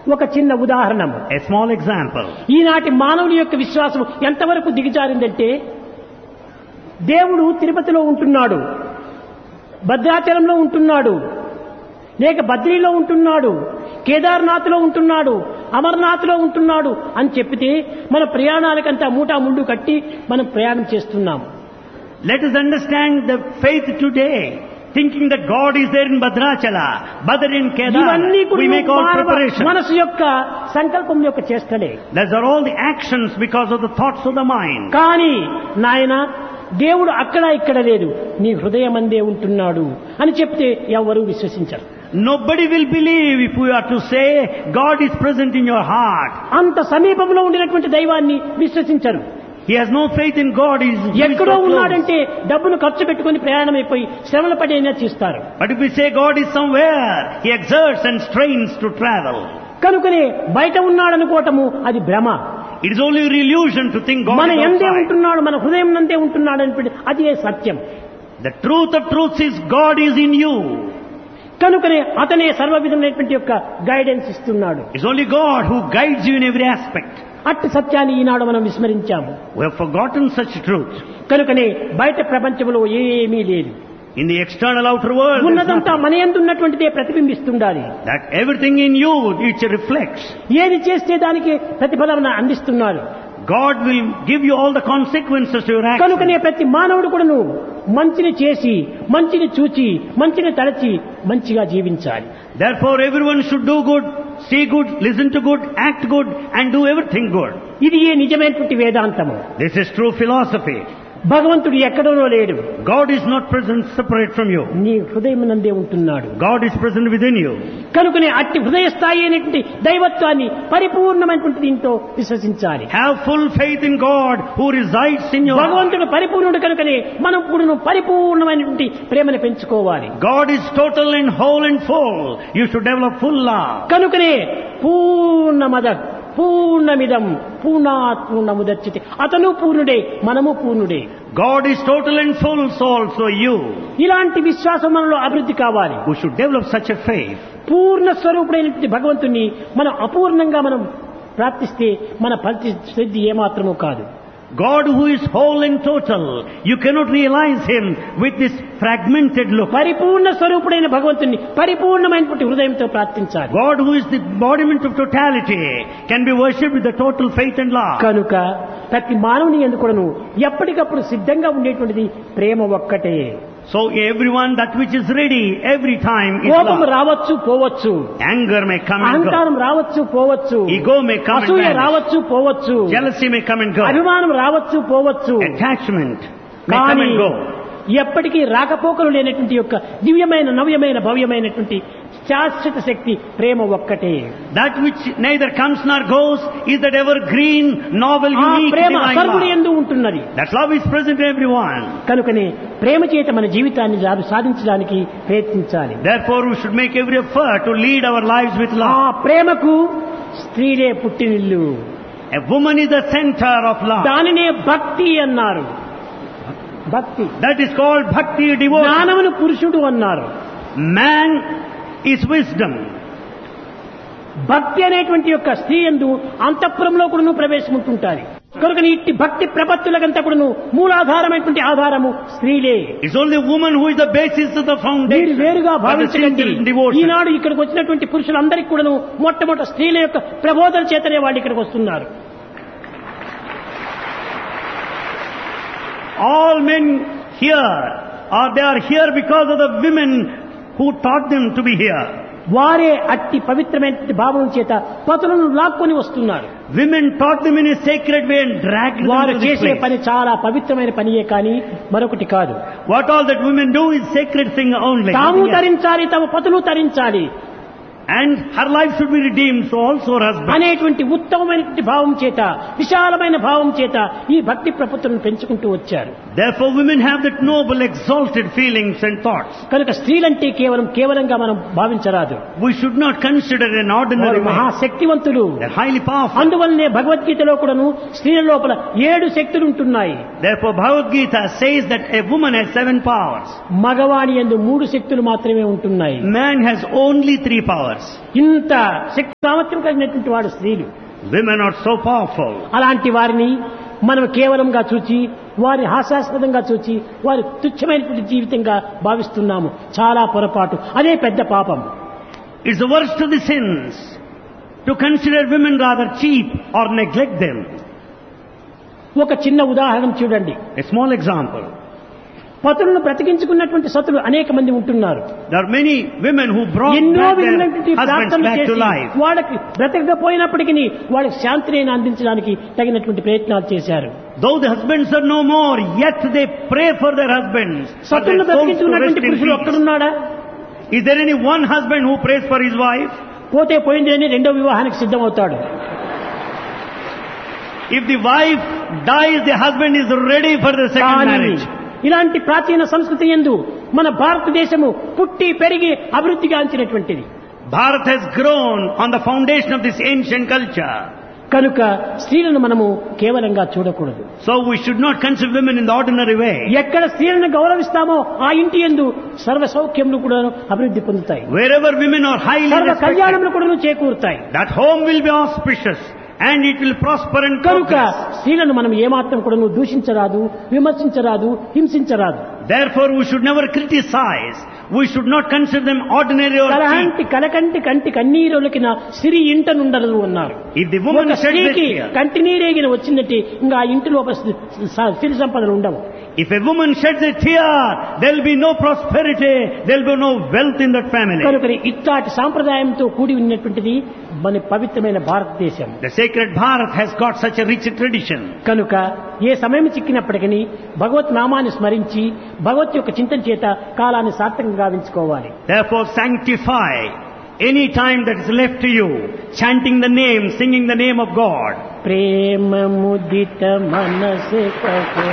ఒక చిన్న ఉదాహరణ A small example. ఈనాటి మానవుని యొక్క విశ్వాసం ఎంతవరకు దిగజారిందంటే దేవుడు తిరుపతిలో ఉంటున్నాడు భద్రాచలంలో ఉంటున్నాడు లేక బద్రీలో ఉంటున్నాడు కేదార్నాథ్లో ఉంటున్నాడు అమర్నాథ్లో ఉంటున్నాడు అని చెప్పితే మన ప్రయాణాలకంతా మూటా ముండు కట్టి మనం ప్రయాణం చేస్తున్నాం Let us understand the faith today, thinking that God is there in Bhadrachala, Badr in ఇవన్నీ Kedar. We make all మానవ preparation. మనసు యొక్క సంకల్పం యొక్క చేష్టలే Those are all the actions because of the thoughts of the mind. కానీ నాయన దేవుడు అక్కడ ఇక్కడ లేదు నీ హృదయమందే ఉంటున్నాడు అని చెప్తే ఎవరు విశ్వసించరు Nobody will believe if we are to say God is present in your heart. అంత సమీపంలో ఉండినటువంటి దైవాన్ని విశ్వసించరు He has no faith in God. He is he is ఎక్కడో so close. ఉన్నాడంటే డబ్బును ఖర్చు పెట్టుకుని ప్రయాణం అయిపోయి శ్రమల పడైనా చేస్తారు But if we say God is somewhere, He exerts and strains to travel. కనుకనే బయట ఉన్నాడనుకోవటము అది భ్రమ It is only an illusion to think God మన is ఎందే outside. ఉంటున్నాడు మన హృదయం నందే ఉంటున్నాడు అని అది సత్యం The truth of truths is God is in you. కనుకనే అతనే సర్వ విధమైనటువంటి యొక్క గైడెన్స్ ఇస్తున్నాడు It's only God who guides you in every aspect. అట్టి సత్యాన్ని ఈనాడు మనం విస్మరించాము We have forgotten such truth. కనుకనే బయట ప్రపంచంలో ఏమీ లేదు In the external outer world, there's ఉన్నదంతా nothing. మన ఎందు ఉన్నటువంటిదే ప్రతిబింబిస్తుండాలి that everything in you which reflects. ఏది చేస్తే దానికి ప్రతిఫలం అందిస్తున్నారు God will give you all the consequences to your actions. కనుకనే ప్రతి మానవుడు కూడా నువ్వు మంచిని చేసి మంచిని చూచి మంచిని తలచి మంచిగా జీవించాలి Therefore, everyone should do good, see good, listen to good, act good, and do everything good. ఇది ఏ నిజమైనటువంటి వేదాంతము This is true philosophy. భగవంతుడు ఎక్కడోనో లేడు God is not present separate from you. నీ హృదయం నందే ఉంటున్నాడు God is present within you. కనుకనే అట్టి హృదయ స్థాయి అయినటువంటి దైవత్వాన్ని పరిపూర్ణమైనటువంటి దీంతో విశ్వసించాలి Have full faith in God who resides in your heart. భగవంతుడు పరిపూర్ణుడు కనుకనే మనం ఇప్పుడు పరిపూర్ణమైనటువంటి ప్రేమను పెంచుకోవాలి God is total and whole and full. You should develop full love. కనుకనే పూర్ణమద పూర్ణమిదం పూర్ణాత్ పూర్ణముదచ్చితే అతను పూర్ణుడే మనము పూర్ణుడే God is total and full, so also you. ఇలాంటి విశ్వాసం మనలో అభివృద్ధి కావాలి We should develop such a faith. పూర్ణ స్వరూపుడైనటువంటి భగవంతుని మనం అపూర్ణంగా మనం ప్రార్థిస్తే మన పరిస్థితి ఏమాత్రమూ కాదు God who is whole and total, you cannot realize Him with this fragmented look. పరిపూర్ణ స్వరూపుడైన భగవంతుని పరిపూర్ణమైనటువంటి హృదయంతో ప్రార్థించాలి God who is the embodiment of totality can be worshipped with the total faith and love. కనుక ప్రతి మానవుని ఎందుకును ఎప్పటికప్పుడు సిద్ధంగా ఉండేటువంటిది ప్రేమ ఒక్కటే So everyone, that which is ready every time is కోపం love. రావచ్చు పోవచ్చు Anger may come and go. అహంకారం రావచ్చు పోవచ్చు Ego may come and అసూయ vanish. రావచ్చు పోవచ్చు Jealousy may come and go. అభిమానం రావచ్చు పోవచ్చు Attachment may come కానీ and go. ఎప్పటికీ రాకపోకలు లేనటువంటి యొక్క దివ్యమైన నవ్యమైన భవ్యమైనటువంటి శాశ్వత శక్తి ప్రేమ ఒక్కటే That which neither comes nor goes is that evergreen, novel, ఆ unique, ప్రేమ divine సర్వుడు love. ఎందు ఉంటున్నది That love is present in everyone. కనుకనే ప్రేమ చేత మన జీవితాన్ని జా- సాధించడానికి ప్రయత్నించాలి Therefore, we should make every effort to lead our lives with ఆ love. ప్రేమకు స్త్రీలే పుట్టినిల్లు A woman is the center of love. దానినే భక్తి అన్నారు భక్తి That is called bhakti devotion. జ్ఞానమును పురుషుడు అన్నారు Man is wisdom. భక్తి అనేటువంటి యొక్క స్త్రీ ఎందు అంతఃపురంలో కూడా ప్రవేశం ఉంటుంటారు కనుక ఇట్టి భక్తి ప్రపత్తులకంతా కూడా మూలాధారమైనటువంటి ఆధారము స్త్రీలే It's only woman who is the basis of the మీరు foundation. వేరుగా of the భావించకండి sincere devotion. ఈనాడు ఇక్కడికి వచ్చినటువంటి పురుషులందరికీ కూడాను మొట్టమొదటి స్త్రీల యొక్క ప్రబోధన చేతనే వాళ్ళు ఇక్కడికి వస్తున్నారు All men here are they are here because of the women who taught them to be here. వారే అట్టి పవిత్రమైన భావం చేత పతులను లాక్కొని వస్తున్నారు Women taught them in a sacred way and dragged them వారు to this చేసే place. పని చాలా పవిత్రమైన పనియే కానీ మరొకటి కాదు What all that women do is sacred thing only. తాము nothing else. తరించాలి తమ పతులు తరించాలి And her life should be redeemed, so also her husband. అనేటువంటి ఉత్తమమైనటువంటి భావం చేత విశాలమైన భావం చేత ఈ భక్తి ప్రపత్తులను పెంచుకుంటూ వచ్చారు Therefore, women have that noble, exalted feelings and thoughts. కనుక స్త్రీలంటే కేవలం కేవలంగా మనం భావించరాదు We should not consider an వారు ordinary man. మహాశక్తివంతులు They're highly powerful. అందువల్లనే భగవద్గీతలో కూడాను స్త్రీల లోపల ఏడు శక్తులు ఉంటున్నాయి Therefore, Bhagavad Gita says that a woman has seven powers. మగవాణి ఎందు మూడు శక్తులు మాత్రమే ఉంటున్నాయి Man has only three powers. powers. ఇంత శక్తి సామర్థ్యం కలిగినటువంటి వాడు స్త్రీలు Women are so powerful. అలాంటి వారిని మనం కేవలంగా చూచి వారి హాస్యాస్పదంగా చూచి వారి తుచ్చమైనటువంటి జీవితంగా భావిస్తున్నాము చాలా పొరపాటు అదే పెద్ద పాపం It's the worst of the sins to consider women rather cheap or neglect them. ఒక చిన్న ఉదాహరణ చూడండి A small example. పతులను బ్రతికించుకున్నటువంటి సతులు అనేక మంది ఉంటున్నారు There are many women who brought ఎన్నో back their విధమైనటువంటి husbands ప్రార్థనలు back to చేసి life. వాళ్ళకి బ్రతకకపోయినప్పటికీ వాళ్ళకి శాంతిని అందించడానికి తగినటువంటి ప్రయత్నాలు చేశారు Though the husbands are no more, yet they pray for their husbands. For their సతులను souls to బ్రతికించుకున్నటువంటి rest in పురుషుడు peace. ఒక్కడున్నాడా Is there any one husband who prays for his wife? పోతే పోయింది అని రెండో వివాహానికి సిద్ధమవుతాడు If the wife dies, the husband is ready for the second కానీ marriage. ఇలాంటి ప్రాచీన సంస్కృతి ఎందు మన భారతదేశము పుట్టి పెరిగి అభివృద్ధి గాంచినటువంటిది Bharat has grown on the foundation of this ancient culture. కనుక స్త్రీలను మనము కేవలంగా చూడకూడదు So we should not consider women in the ordinary way. ఎక్కడ స్త్రీలను గౌరవిస్తామో ఆ ఇంటి ఎందు సర్వ సౌఖ్యములు కూడా అభివృద్ధి పొందుతాయి Wherever women are highly సర్వ respected, కళ్యాణములు కూడా చేకూరుతాయి that home will be auspicious and it will prosper and కనుక progress. స్త్రీలను మనం ఏమాత్రం కూడా దూషించరాదు విమర్శించరాదు హింసించరాదు Therefore we should never criticize. We should not consider them ordinary or cheap. కలహంటి కలకంటి కంటి కన్నీరులకిన సిరి ఇంట నుండదు అన్నారు If the woman ఒక sheds a స్త్రీకి tear, కంటి నీరేగిన వచ్చినట్టే ఇంకా ఆ ఇంటి లోపల స- సిరి సంపదలు ఉండవు if a woman sheds a tear, there will be no prosperity, there will be no wealth in that family. కనుక ఇట్లాంటి సాంప్రదాయంతో కూడి ఉన్నటువంటిది మన పవిత్రమైన భారతదేశం The sacred Bharat has got such a rich tradition. కనుక ఏ సమయం చిక్కినప్పటికీ భగవత్ నామాన్ని స్మరించి భగవత్ యొక్క చింతన చేత కాలాన్ని సార్థకంగా గావించుకోవాలి Therefore sanctify any time that is left to you, chanting the name, singing the name of God. ప్రేమ ముదిత మనసే కహో